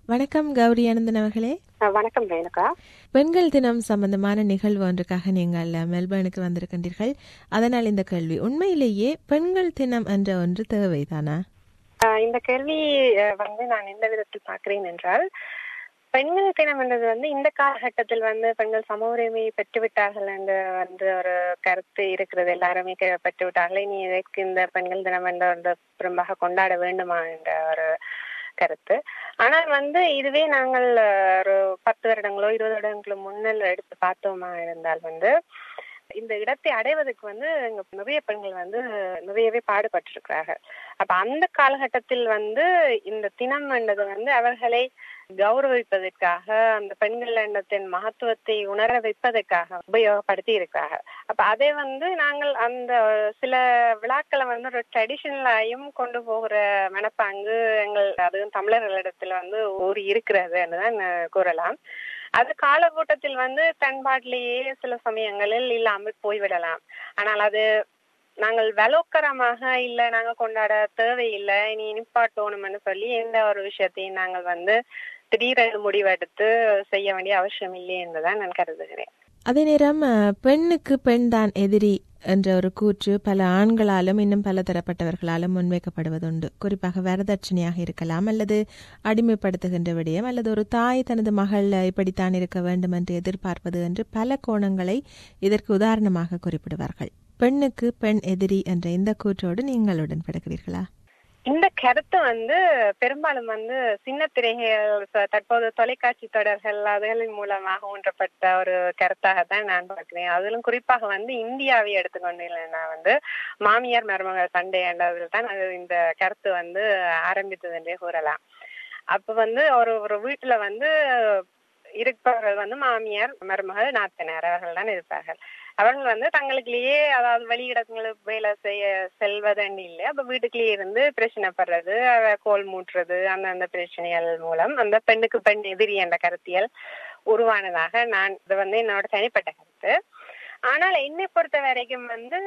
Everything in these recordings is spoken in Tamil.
வணக்கம் கௌரி அனந்தன் அவர்களே அஹ் வணக்கம் ரேணுகா பெண்கள் தினம் சம்பந்தமான நிகழ்வு ஒன்றுக்காக நீங்கள் மெல்பர்னுக்கு வந்திருக்கின்றீர்கள் அதனால் இந்த கேள்வி உண்மையிலேயே பெண்கள் தினம் என்ற ஒன்று தேவைதானா அஹ் இந்த கேள்வி அஹ் வந்து நான் எந்த விதத்தில் பார்க்கிறேன் என்றால் பெண்கள் தினம் என்றது வந்து இந்த காலகட்டத்தில் வந்து பெண்கள் சம உரிமை பெற்று விட்டார்கள் என்று வந்து ஒரு கருத்து இருக்கிறது எல்லாருமே கே- பெற்று விட்டார்கள் இனி இதற்கு இந்த பெண்கள் தினம் என்ற ஒரு பெரும்பாக கொண்டாட வேண்டுமா என்ற ஒரு கருத்து ஆனால் வந்து இதுவே நாங்கள் அஹ், ஒரு பத்து வருடங்களோ இருபது வருடங்களோ முன்னல் எடுத்து பார்த்தோமா இருந்தால் வந்து இந்த இடத்தை அடைவதற்கு வந்து இங்க நிறைய பெண்கள் வந்து நிறையவே பாடுபட்டிருக்கிறார்கள் அப்ப அந்த காலகட்டத்தில் வந்து இந்த தினம் என்றது வந்து அவர்களை கௌரவிப்பதற்காக அந்த பெண்கள் எண்ணத்தின் மகத்துவத்தை உணர வைப்பதற்காக உபயோகப்படுத்தி இருக்கிறார்கள் அப்ப அதை வந்து நாங்கள் அந்த சில விழாக்களை வந்து ஒரு ட்ரெடிஷனலாயும் கொண்டு போகிற மனப்பாங்கு எங்கள் அதுவும் தமிழர்களிடத்துல வந்து ஊறி இருக்கிறது தான் கூறலாம் அது காலகட்டத்தில் வந்து பண்பாட்டிலேயே சில சமயங்களில் இல்லாமல் போய்விடலாம் ஆனால் அது நாங்கள் வலோக்கரமாக இல்ல நாங்க கொண்டாட தேவையில்லை இனி நிப்பாட்டணும்னு சொல்லி எந்த ஒரு விஷயத்தையும் நாங்கள் வந்து திடீரென முடிவெடுத்து செய்ய வேண்டிய அவசியம் இல்லை என்றுதான் நான் கருதுகிறேன் அதே நேரம் அஹ், பெண்ணுக்கு பெண் தான் எதிரி என்ற ஒரு கூற்று பல ஆண்களாலும் இன்னும் பல தரப்பட்டவர்களாலும் முன்வைக்கப்படுவதுண்டு குறிப்பாக வரதட்சணையாக இருக்கலாம் அல்லது அடிமைப்படுத்துகின்ற விடயம் அல்லது ஒரு தாய் தனது மகள் இப்படித்தான் இருக்க வேண்டும் என்று எதிர்பார்ப்பது என்று பல கோணங்களை இதற்கு உதாரணமாக குறிப்பிடுவார்கள் பெண்ணுக்கு பெண் எதிரி என்ற இந்த கூற்றோடு நீங்கள் உடன்படுகிறீர்களா இந்த கருத்து வந்து பெரும்பாலும் வந்து சின்ன திரைகள் ச- தற்போது தொலைக்காட்சி தொடர்கள் அதுகளின் மூலமாக ஊன்றப்பட்ட ஒரு கருத்தாகத்தான் நான் பார்க்கிறேன் அதிலும் குறிப்பாக வந்து இந்தியாவை எடுத்துக்கொண்டேன்னா வந்து மாமியார் மருமகள் சண்டை என்றதில் தான் அது இந்த கருத்து வந்து ஆரம்பித்தது என்றே கூறலாம் அப்ப வந்து ஒரு ஒரு வீட்டுல வந்து இருப்பவர்கள் வந்து மாமியார் மருமகள் நாத்தனார் அவர்கள் தான் இருப்பார்கள் அவர்கள் வந்து தங்களுக்குள்ளேயே அதாவது வெளியிடங்களுக்கு வேலை செய்ய செல்வதன்னு இல்லை அப்ப வீட்டுக்குள்ளேயே இருந்து பிரச்சனைப்படுறது அவ கோல் மூட்டுறது அந்த அந்த பிரச்சனைகள் மூலம் அந்த பெண்ணுக்கு பெண் எதிரி என்ற கருத்தியல் உருவானதாக நான் இது வந்து என்னோட தனிப்பட்ட கருத்து ஆனால் என்னை பொறுத்த வரைக்கும் வந்து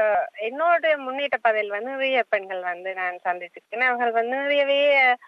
என்னோட முன்னேற்ற பதவியில் வந்து நிறைய பெண்கள் வந்து நான் சந்திச்சிருக்கேன் அவர்கள் வந்து நிறையவே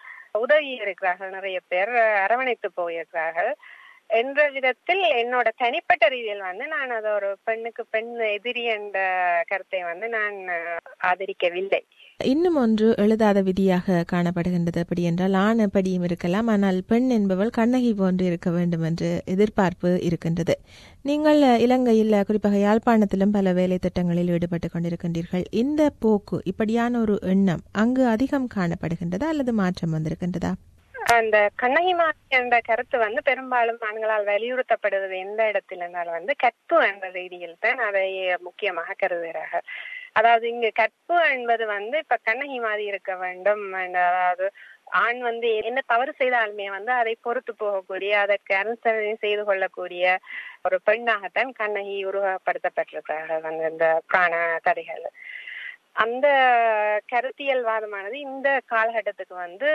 உதவி இருக்கிறார்கள் நிறைய பேர் அரவணைத்து போயிருக்கிறார்கள் என்ற விதத்தில் என்னோட தனிப்பட்ட ரீதியில் வந்து நான் அது ஒரு பெண்ணுக்கு பெண் எதிரி என்ற கருத்தை வந்து நான் ஆதரிக்கவில்லை இன்னும் ஒன்று எழுதாத விதியாக காணப்படுகின்றது அப்படி என்றால் ஆண் எப்படியும் இருக்கலாம் ஆனால் பெண் என்பவள் கண்ணகி போன்று இருக்க வேண்டும் என்று எதிர்பார்ப்பு இருக்கின்றது நீங்கள் இலங்கையில் குறிப்பாக யாழ்ப்பாணத்திலும் பல வேலை திட்டங்களில் ஈடுபட்டு கொண்டிருக்கின்றீர்கள் இந்த போக்கு இப்படியான ஒரு எண்ணம் அங்கு அதிகம் காணப்படுகின்றதா அல்லது மாற்றம் வந்திருக்கின்றதா அந்த கண்ணகி மாறி என்ற கருத்து வந்து பெரும்பாலும் ஆண்களால் வலியுறுத்தப்படுவது எந்த இடத்தில் இருந்தாலும் வந்து கற்பு என்ற ரீதியில் தான் அதை முக்கியமாக கருதுகிறார்கள் அதாவது இங்கு கற்பு என்பது வந்து இப்ப கண்ணகி மாதிரி இருக்க வேண்டும் and அதாவது ஆண் வந்து என்ன தவறு செய்தாலுமே வந்து அதை பொறுத்து போகக்கூடிய அதற்கு அனுசரணை செய்து கொள்ளக்கூடிய ஒரு பெண்ணாகத்தான் கண்ணகி உருவகப்படுத்தப்பட்டிருக்கிறார்கள் வந்து இந்த புராண கதைகள் அந்த கருத்தியல் வாதமானது இந்த காலகட்டத்துக்கு வந்து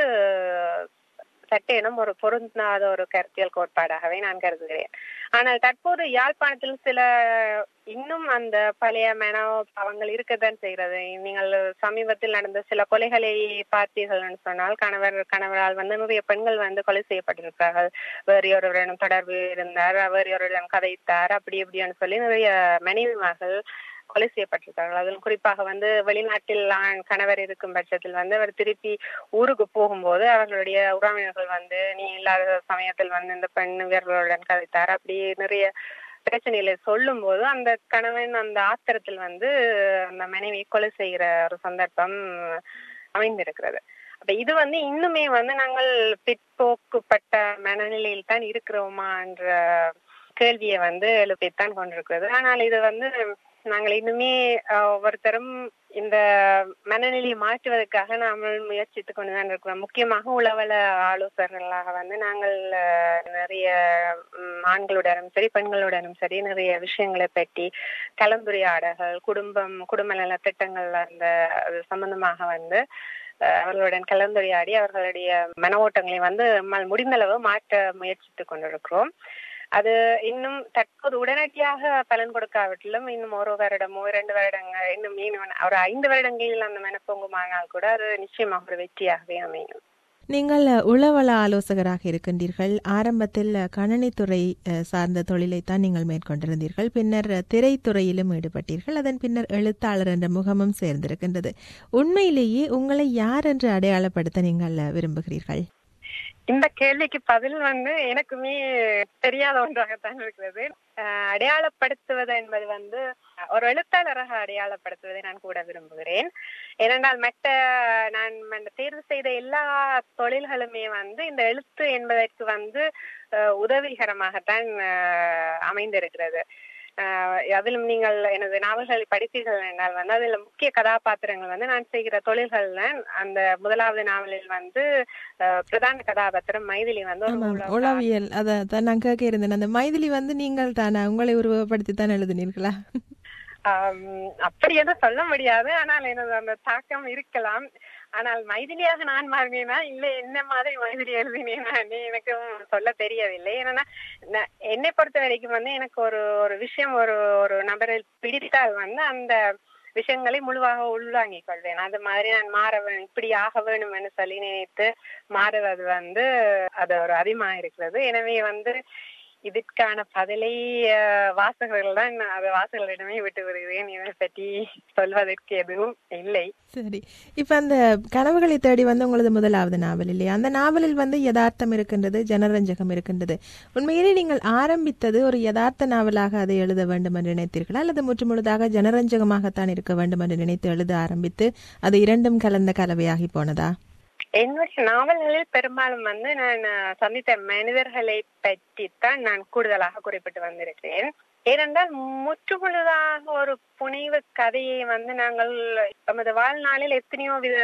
சட்டேனும் ஒரு பொருந்தாத ஒரு கருத்தியல் கோட்பாடாகவே நான் கருதுகிறேன் ஆனால் தற்போது யாழ்ப்பாணத்தில் சில இன்னும் அந்த பழைய மனோபாவங்கள் இருக்கத்தான் செய்கிறது நீங்கள் சமீபத்தில் நடந்த சில கொலைகளை பார்த்தீர்கள்னு சொன்னால் கணவர் கணவரால் வந்து நிறைய பெண்கள் வந்து கொலை செய்யப்பட்டிருக்கிறார்கள் வேறு ஒருவரிடம் தொடர்பு இருந்தார் வேறு ஒருவரிடம் கதைத்தார் அப்படி இப்படின்னு சொல்லி நிறைய மனைவிமார்கள் கொலை செய்யப்பட்டிருக்கார்கள் அதில் குறிப்பாக வந்து வெளிநாட்டில் ஆண் கணவர் இருக்கும் பட்சத்தில் வந்து அவர் திருப்பி ஊருக்கு போகும்போது அவர்களுடைய உறவினர்கள் வந்து நீ இல்லாத சமயத்தில் வந்து இந்த பெண் வீரர்களுடன் கதைத்தார் அப்படி நிறைய பிரச்சனைகளை சொல்லும் போது அந்த கணவன் அந்த ஆத்திரத்தில் வந்து அந்த மனைவி கொலை செய்கிற ஒரு சந்தர்ப்பம் அமைந்திருக்கிறது அப்ப இது வந்து இன்னுமே வந்து நாங்கள் பிற்போக்குப்பட்ட மனநிலையில் தான் இருக்கிறோமா என்ற கேள்வியை வந்து எழுப்பித்தான் கொண்டிருக்கிறது ஆனால் இது வந்து நாங்கள் இன்னுமே ஒவ்வொருத்தரும் இந்த மனநிலையை மாற்றுவதற்காக நாங்கள் முயற்சித்துக் கொண்டுதான் இருக்கிறோம் முக்கியமாக உளவல ஆலோசகர்களாக வந்து நாங்கள் நிறைய ஆண்களுடனும் சரி பெண்களுடனும் சரி நிறைய விஷயங்களை பற்றி கலந்துரையாடல்கள் குடும்பம் குடும்ப நல திட்டங்கள் அந்த அது சம்பந்தமாக வந்து அவர்களுடன் கலந்துரையாடி அவர்களுடைய மன ஓட்டங்களை வந்து நம்மால் முடிந்தளவு மாற்ற முயற்சித்துக் கொண்டிருக்கிறோம் அது இன்னும் தற்போது உடனடியாக பலன் கொடுக்காவிட்டிலும் இன்னும் ஒரு வருடமோ இரண்டு வருடங்கள் இன்னும் ஒரு ஐந்து வருடங்களில் அந்த மனப்பொங்குமானால் கூட அது நிச்சயமாக ஒரு வெற்றியாகவே அமையும் நீங்கள் உளவள ஆலோசகராக இருக்கின்றீர்கள் ஆரம்பத்தில் கணனித்துறை அஹ், சார்ந்த தொழிலைத்தான் நீங்கள் மேற்கொண்டிருந்தீர்கள் பின்னர் திரைத்துறையிலும் ஈடுபட்டீர்கள் அதன் பின்னர் எழுத்தாளர் என்ற முகமும் சேர்ந்திருக்கின்றது உண்மையிலேயே உங்களை யார் என்று அடையாளப்படுத்த நீங்கள் விரும்புகிறீர்கள் இந்த கேள்விக்கு பதில் வந்து எனக்குமே தெரியாத ஒன்றாகத்தான் இருக்கிறது அஹ் அடையாளப்படுத்துவது என்பது வந்து ஒரு எழுத்தாளராக அடையாளப்படுத்துவதை நான் கூட விரும்புகிறேன் ஏனென்றால் மற்ற நான் அந்த தேர்வு செய்த எல்லா தொழில்களுமே வந்து இந்த எழுத்து என்பதற்கு வந்து அஹ், உதவிகரமாகத்தான் அஹ், அமைந்திருக்கிறது அஹ், அதிலும் நீங்கள் எனது நாவல்களை படித்தீர்கள் என்றால் வந்து அதுல முக்கிய கதாபாத்திரங்கள் வந்து நான் செய்கிற தொழில்கள் அந்த முதலாவது நாவலில் வந்து அஹ், பிரதான கதாபாத்திரம் மைதிலி வந்து ஒரு ஆமாம் உளவு- உளவியல் அதை தான் நான் கேட்க இருந்தேன் அந்த மைதிலி வந்து நீங்கள் தானே உங்களை உருவப்படுத்தி தான் எழுதினீர்களா ஆம், அப்படி எதுவும் சொல்ல முடியாது ஆனால் எனது அந்த தாக்கம் இருக்கலாம் ஆனால் மைதிலியாக நான் மாறினேனா இல்ல என்ன மாதிரி மைதிலி எழுதினேனா எனக்கு சொல்ல தெரியவில்லை ஏன்னா ந- என்னை பொறுத்த வரைக்கும் வந்து எனக்கு ஒரு ஒரு விஷயம் ஒரு ஒரு நபரை பிடித்தால் வந்து அந்த விஷயங்களை முழுவாக உள்வாங்கிக் கொள்வேன் அது மாதிரி நான் மாற வேணும் இப்படி ஆக வேணும்னு சொல்லி நினைத்து மாறுவது வந்து அது ஒரு அதிகமா இருக்கிறது எனவே வந்து இதற்கான பதிலை அஹ், வாசகர்கள் தான் நான் அதை வாசகர்களிடமே விட்டு வருகிறேன் இதை பற்றி சொல்வதற்கு எதுவும் இல்லை சரி இப்ப அந்த கனவுகளை தேடி வந்து உங்களது முதலாவது நாவல் இல்லையா அந்த நாவலில் வந்து யதார்த்தம் இருக்கின்றது ஜனரஞ்சகம் இருக்கின்றது உண்மையிலே நீங்கள் ஆரம்பித்தது ஒரு யதார்த்த நாவலாக அதை எழுத வேண்டும் என்று நினைத்தீர்களா அல்லது முற்றுமுழுதாக ஜனரஞ்சகமாகத்தான் இருக்க வேண்டும் என்று நினைத்து எழுத ஆரம்பித்து அது இரண்டும் கலந்த கலவையாகி போனதா என்னுடைய நாவல்களில் பெரும்பாலும் வந்து நான் அஹ், சந்தித்த மனிதர்களை பற்றித்தான் நான் கூடுதலாக குறிப்பிட்டு வந்திருக்கிறேன் ஏனென்றால் முற்றுமுழுதாக ஒரு புனைவு கதையை வந்து நாங்கள் நமது வாழ்நாளில் எத்தனையோ வித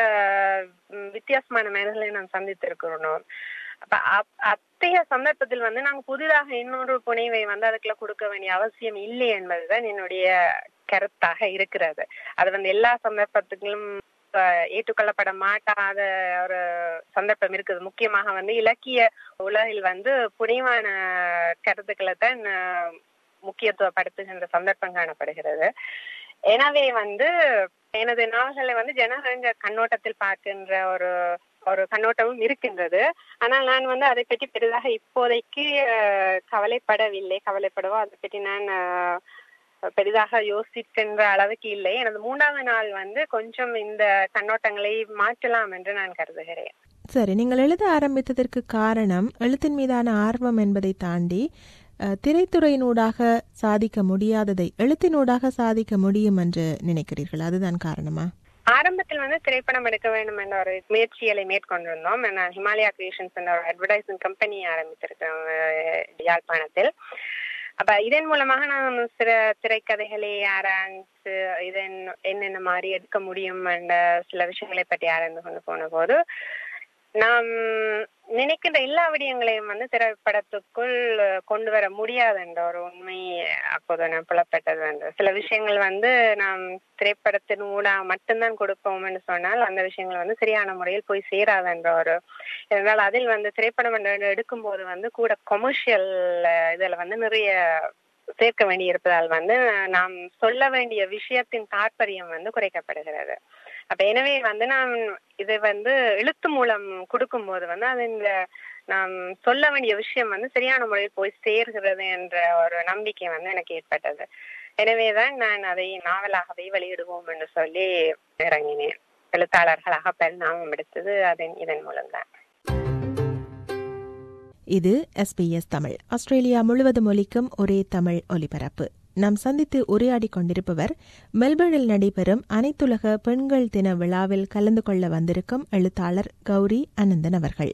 ம், வித்தியாசமான மனிதர்களை நாம் சந்தித்திருக்கிறோம் அப்ப அப்- அத்தகைய சந்தர்ப்பத்தில் வந்து நாங்க புதிதாக இன்னொரு புனைவை வந்து அதுக்குள்ள கொடுக்க வேண்டிய அவசியம் இல்லை என்பதுதான் என்னுடைய கருத்தாக இருக்கிறது அது வந்து எல்லா சந்தர்ப்பத்துக்கும் அஹ், ஏற்றுக்கொள்ளப்பட மாட்டாத ஒரு சந்தர்ப்பம் இருக்குது முக்கியமாக வந்து இலக்கிய உலகில் வந்து புனிவான கருத்துக்களை தான் அஹ், முக்கியத்துவப்படுத்துகின்ற சந்தர்ப்பம் காணப்படுகிறது எனவே வந்து எனது நாவல்களை வந்து ஜனரஞ்ச கண்ணோட்டத்தில் பார்க்கின்ற ஒரு ஒரு கண்ணோட்டமும் இருக்கின்றது ஆனால் நான் வந்து அதை பற்றி பெரிதாக இப்போதைக்கு அஹ், கவலைப்படவில்லை கவலைப்படவோ அதை பற்றி நான் அஹ், பெரிதாக யோசிக்கின்ற அளவுக்கு இல்லை எனது மூன்றாவது நாள் வந்து கொஞ்சம் இந்த கண்ணோட்டங்களை மாற்றலாம் என்று நான் கருதுகிறேன் சரி நீங்கள் எழுத ஆரம்பித்ததற்கு காரணம் எழுத்தின் மீதான ஆர்வம் என்பதை தாண்டி அஹ், திரைத்துறையினூடாக சாதிக்க முடியாததை எழுத்தினூடாக சாதிக்க முடியும் என்று நினைக்கிறீர்கள் அதுதான் காரணமா ஆரம்பத்தில் வந்து திரைப்படம் எடுக்க வேண்டும் என்ற ஒரு முயற்சிகளை மேற்கொண்டிருந்தோம் நான் ஹிமாலயா கிரியேஷன்ஸ் என்ற ஒரு அட்வர்டைசிங் கம்பெனி ஆரம்பித்திருக்கேன் அஹ், யாழ்ப்பாணத்தில் அப்ப இதன் மூலமாக நான் சில திரைக்கதைகளை ஆராய்ந்து இதன் என்னென்ன மாதிரி எடுக்க முடியும் என்ற சில விஷயங்களை பற்றி ஆராய்ந்து கொண்டு போன போது நாம் நினைக்கின்ற எல்லா விடயங்களையும் வந்து திரைப்படத்துக்குள் கொண்டு வர முடியாது என்ற ஒரு உண்மை அப்போது நான் புலப்பட்டது வந்து சில விஷயங்கள் வந்து நாம் திரைப்படத்தின் ஊடாக மட்டும்தான் கொடுப்போம்னு சொன்னால் அந்த விஷயங்கள் வந்து சரியான முறையில் போய் சேராது என்ற ஒரு என்றால் அதில் வந்து திரைப்படம் என்று எடுக்கும்போது வந்து கூட கொமர்ஷியல் இதுல வந்து நிறைய சேர்க்க வேண்டி இருப்பதால் வந்து நாம் சொல்ல வேண்டிய விஷயத்தின் தாற்பயம் வந்து குறைக்கப்படுகிறது அப்ப எனவே வந்து நாம் இதை வந்து எழுத்து மூலம் கொடுக்கும்போது வந்து அது இந்த நாம் சொல்ல வேண்டிய விஷயம் வந்து சரியான முறையில் போய் சேர்கிறது என்ற ஒரு நம்பிக்கை வந்து எனக்கு ஏற்பட்டது எனவேதான் நான் அதை நாவலாகவே வெளியிடுவோம் என்று சொல்லி இறங்கினேன் எழுத்தாளர்களாக பரிணாமம் எடுத்தது அதன் இதன் மூலம்தான் இது எஸ்பிஎஸ் தமிழ் ஆஸ்திரேலியா முழுவதும் ஒலிக்கும் ஒரே தமிழ் ஒலிபரப்பு நாம் சந்தித்து உரையாடிக் கொண்டிருப்பவர் மெல்பர்னில் நடைபெறும் அனைத்துலக பெண்கள் தின விழாவில் கலந்து கொள்ள வந்திருக்கும் எழுத்தாளர் கௌரி அனந்தன் அவர்கள்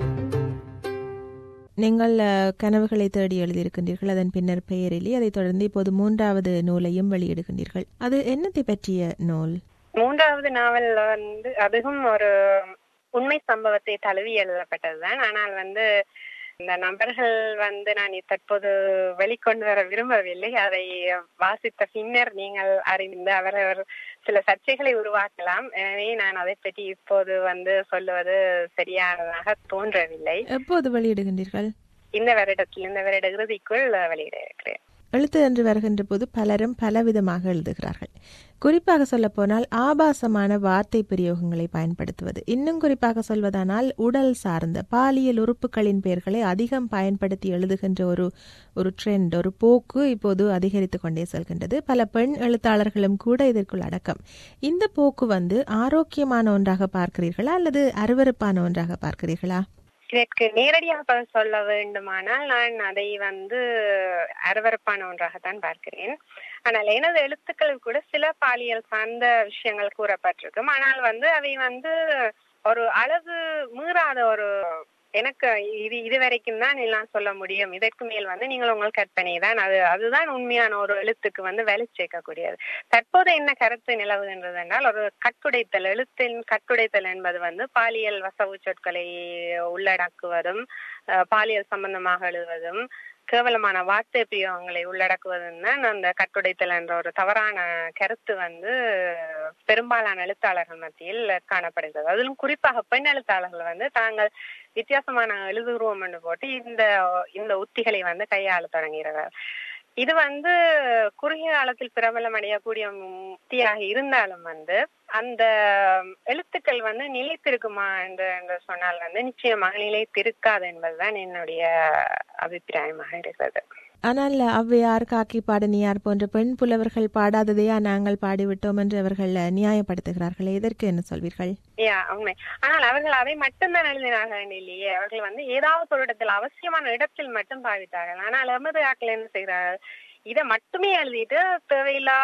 நீங்கள் அஹ், கனவுகளை தேடி எழுதியிருக்கின்றீர்கள் அதன் பின்னர் பெயரிலே அதைத் தொடர்ந்து இப்போது மூன்றாவது நூலையும் வெளியிடுகின்றீர்கள் அது என்னத்தை பற்றிய நூல் மூன்றாவது நாவல் வந்து அதுவும் ஒரு உண்மை சம்பவத்தை தழுவி எழுதப்பட்டதுதான் ஆனால் வந்து இந்த நபர்கள் வந்து நான் தற்போது வெளிக்கொண்டு வர விரும்பவில்லை அதை வாசித்த பின்னர் நீங்கள் அறிந்து அவரவர் சில சர்ச்சைகளை உருவாக்கலாம் எனவே நான் அதை பற்றி இப்போது வந்து சொல்லுவது சரியானதாக தோன்றவில்லை எப்போது வெளியிடுகின்றீர்கள் இந்த வருடத்தில் இந்த வருட இறுதிக்குள் வெளியிட இருக்கிறேன் எழுத்து என்று வருகின்ற போது பலரும் பலவிதமாக எழுதுகிறார்கள் குறிப்பாக சொல்லப்போனால் ஆபாசமான வார்த்தை பிரயோகங்களை பயன்படுத்துவது இன்னும் குறிப்பாக சொல்வதானால் உடல் சார்ந்த பாலியல் உறுப்புகளின் பெயர்களை அதிகம் பயன்படுத்தி எழுதுகின்ற ஒரு ஒரு ட்ரெண்ட் ஒரு போக்கு இப்போது அதிகரித்து கொண்டே செல்கின்றது பல பெண் எழுத்தாளர்களும் கூட இதற்குள் அடக்கம் இந்த போக்கு வந்து ஆரோக்கியமான ஒன்றாக பார்க்கிறீர்களா அல்லது அருவருப்பான ஒன்றாக பார்க்கிறீர்களா இதற்கு நேரடியாக சொல்ல வேண்டுமானால் நான் அதை வந்து அருவறுப்பான ஒன்றாகத்தான் பார்க்கிறேன் ஆனால் எனது எழுத்துக்களில் கூட சில பாலியல் சார்ந்த விஷயங்கள் கூறப்பட்டிருக்கும் ஆனால் வந்து அவை வந்து ஒரு அளவு மீறாத ஒரு எனக்கு இது இது வரைக்கும் தான் எல்லாம் சொல்ல முடியும் இதற்கு மேல் வந்து நீங்கள் உங்கள் கற்பனை தான் அது அதுதான் உண்மையான ஒரு எழுத்துக்கு வந்து வேலை சேர்க்கக்கூடியது தற்போது என்ன கருத்து நிலவுகின்றது என்றால் ஒரு கட்டுடைத்தல் எழுத்தின் கட்டுடைத்தல் என்பது வந்து பாலியல் வசவு சொற்களை உள்ளடக்குவதும் பாலியல் சம்பந்தமாக எழுதுவதும் கேவலமான வார்த்தை பிரயோகங்களை உள்ளடக்குவதும் தான் அந்த கட்டுடைத்தல் என்ற ஒரு தவறான கருத்து வந்து பெரும்பாலான எழுத்தாளர்கள் மத்தியில் காணப்படுகிறது அதிலும் குறிப்பாக பெண் எழுத்தாளர்கள் வந்து தாங்கள் வித்தியாசமான எழுதுருவம் என்று போட்டு இந்த இந்த உத்திகளை வந்து கையாள தொடங்குகிறார் இது வந்து குறுகிய காலத்தில் பிரபலம் அடையக்கூடிய உத்தியாக இருந்தாலும் வந்து அந்த எழுத்துக்கள் வந்து நிலைத்திருக்குமா என்று என்று சொன்னால் வந்து நிச்சயமாக நிலைத்திருக்காது என்பதுதான் என்னுடைய அபிப்பிராயமாக இருக்கிறது ஆனால் ஔவையார் காக்கி பாடனியார் போன்ற பெண் புலவர்கள் பாடாததையா நாங்கள் பாடிவிட்டோம் என்று அவர்கள் நியாயப்படுத்துகிறார்கள் எதற்கு என்ன சொல்வீர்கள் யா உண்மை ஆனால் அவர்கள் அதை மட்டும்தான் எழுதினார்கள் இல்லையே அவர்கள் வந்து ஏதாவது ஒரு இடத்தில் அவசியமான இடத்தில் மட்டும் பாவித்தார்கள் ஆனால் எமது ஆக்கள் என்ன செய்கிறார்கள் இதை மட்டுமே எழுதிட்டு தேவையில்லா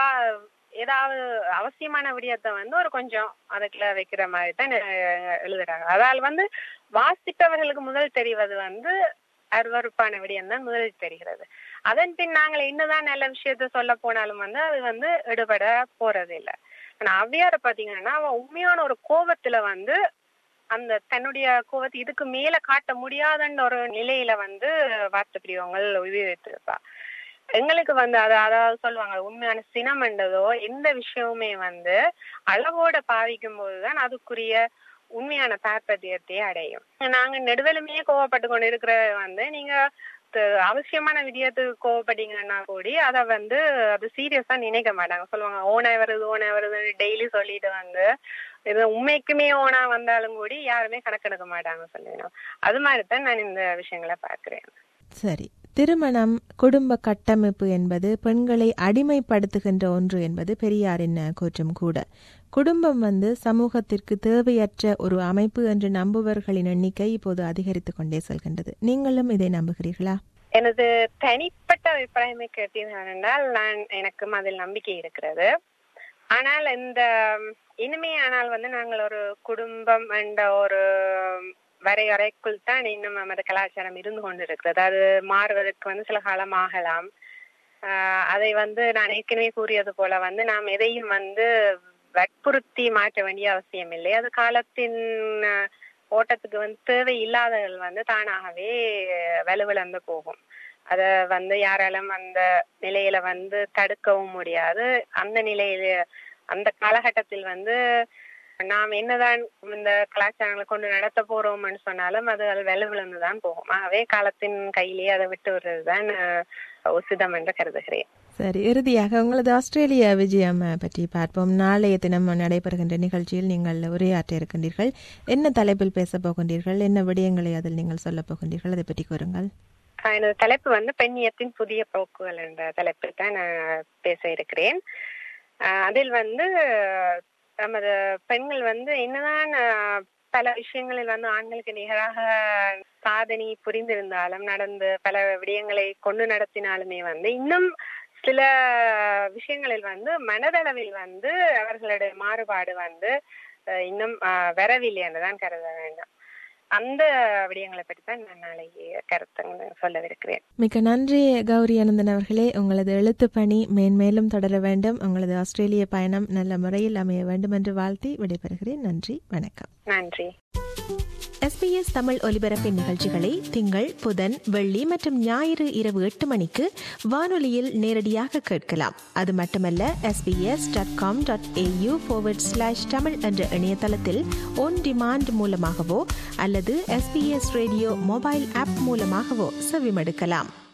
ஏதாவது அவசியமான விடயத்தை வந்து ஒரு கொஞ்சம் அதுக்குள்ள வைக்கிற மாதிரி தான் எழுதுறாங்க அதால் வந்து வாசிப்பவர்களுக்கு முதல் தெரிவது வந்து அருவறுப்பான விடயம் தான் முதலில் தெரிகிறது அதன் பின் நாங்கள் என்னதான் நல்ல விஷயத்த சொல்ல போனாலும் வந்து அது வந்து எடுபட போறது இல்லை ஆனா ஔவையார பாத்தீங்கன்னா அவன் உண்மையான ஒரு கோபத்துல வந்து அந்த தன்னுடைய கோபத்தை இதுக்கு மேல காட்ட முடியாதுன்ற ஒரு நிலையில வந்து வார்த்தை பிரிவங்கள் உபயோகித்திருப்பா எங்களுக்கு வந்து அத அதாவது சொல்லுவாங்க உண்மையான சினம் என்றதோ எந்த விஷயமுமே வந்து அளவோட பாவிக்கும் போதுதான் அதுக்குரிய உண்மையான தாற்பயத்தை அடையும் நாங்க நெடுதலுமே கோவப்பட்டு கொண்டு இருக்கிற வந்து நீங்க அவசியமான விடயத்துக்கு கோவப்பட்டீங்கன்னா கூடி அத வந்து அது சீரியஸா நினைக்க மாட்டாங்க சொல்லுவாங்க ஓனா வருது ஓனா வருது டெய்லி சொல்லிட்டு வந்து இது உண்மைக்குமே ஓனா வந்தாலும் கூடி யாருமே கணக்கெடுக்க மாட்டாங்க சொல்லிடணும் அது மாதிரிதான் நான் இந்த விஷயங்களை பாக்குறேன் சரி திருமணம் குடும்ப கட்டமைப்பு என்பது பெண்களை அடிமைப்படுத்துகின்ற ஒன்று என்பது பெரியாரின் கூற்றம் கூட குடும்பம் வந்து சமூகத்திற்கு தேவையற்ற ஒரு அமைப்பு என்று நம்புவர்களின் எண்ணிக்கை இப்போது அதிகரித்துக் கொண்டே செல்கின்றது நீங்களும் இதை நம்புகிறீர்களா எனது தனிப்பட்ட அபிப்பிராயமே கேட்டீர்கள் என்றால் நான் எனக்கும் அதில் நம்பிக்கை இருக்கிறது ஆனால் இந்த இனிமே ஆனால் வந்து நாங்கள் ஒரு குடும்பம் என்ற ஒரு வரையறைக்குள் தான் இன்னும் நமது கலாச்சாரம் இருந்து கொண்டிருக்கிறது அது மாறுவதற்கு வந்து சில காலம் ஆகலாம் அதை வந்து நான் ஏற்கனவே கூறியது போல வந்து நாம் எதையும் வந்து வற்புறுத்தி மாற்ற வேண்டிய அவசியம் இல்லை அது காலத்தின் ஓட்டத்துக்கு வந்து தேவை இல்லாதவர்கள் வந்து தானாகவே வலுவிழந்து போகும் அத வந்து யாராலும் அந்த நிலையில வந்து தடுக்கவும் முடியாது அந்த நிலையில அந்த காலகட்டத்தில் வந்து நாம் என்னதான் இந்த கலாச்சாரங்களை கொண்டு நடத்த போறோம்னு சொன்னாலும் அது அது விளவிழந்து தான் போகும் ஆகவே காலத்தின் கையிலேயே அதை விட்டு விடுறதுதான் உசிதம் என்று கருதுகிறேன் சரி இறுதியாக உங்களது ஆஸ்திரேலியா விஜயம் பற்றி பார்ப்போம் நாளைய தினம் நடைபெறுகின்ற நிகழ்ச்சியில் நீங்கள் உரையாற்ற இருக்கின்றீர்கள் என்ன தலைப்பில் பேச போகின்றீர்கள் என்ன விடயங்களை அதில் நீங்கள் சொல்ல போகின்றீர்கள் அதை பற்றி கூறுங்கள் எனது தலைப்பு வந்து பெண்ணியத்தின் புதிய போக்குகள் என்ற தலைப்பில் தான் நான் பேச இருக்கிறேன் அதில் வந்து நமது பெண்கள் வந்து என்னதான் பல விஷயங்களில் வந்து ஆண்களுக்கு நிகராக சாதனை புரிந்திருந்தாலும் நடந்து பல விடயங்களை கொண்டு நடத்தினாலுமே வந்து இன்னும் சில விஷயங்களில் வந்து மனதளவில் வந்து அவர்களுடைய மாறுபாடு வந்து இன்னும் வரவில்லை என்றுதான் கருத வேண்டும் அந்த விடயங்களை பற்றி தான் நான் நாளைக்கு கருத்து சொல்லவிருக்கிறேன் மிக நன்றி கௌரி அனந்தன் அவர்களே உங்களது எழுத்து பணி மேன்மேலும் தொடர வேண்டும் உங்களது ஆஸ்திரேலிய பயணம் நல்ல முறையில் அமைய வேண்டும் என்று வாழ்த்தி விடைபெறுகிறேன் நன்றி வணக்கம் நன்றி எஸ்பிஎஸ் தமிழ் ஒலிபரப்பின் நிகழ்ச்சிகளை திங்கள் புதன் வெள்ளி மற்றும் ஞாயிறு இரவு எட்டு மணிக்கு வானொலியில் நேரடியாக கேட்கலாம் அது மட்டுமல்ல SBS dot com dot AU forward slash Tamil என்ற இணையதளத்தில் ஒன் டிமாண்ட் மூலமாகவோ அல்லது எஸ்பிஎஸ் ரேடியோ மொபைல் ஆப் மூலமாகவோ செவிமடுக்கலாம்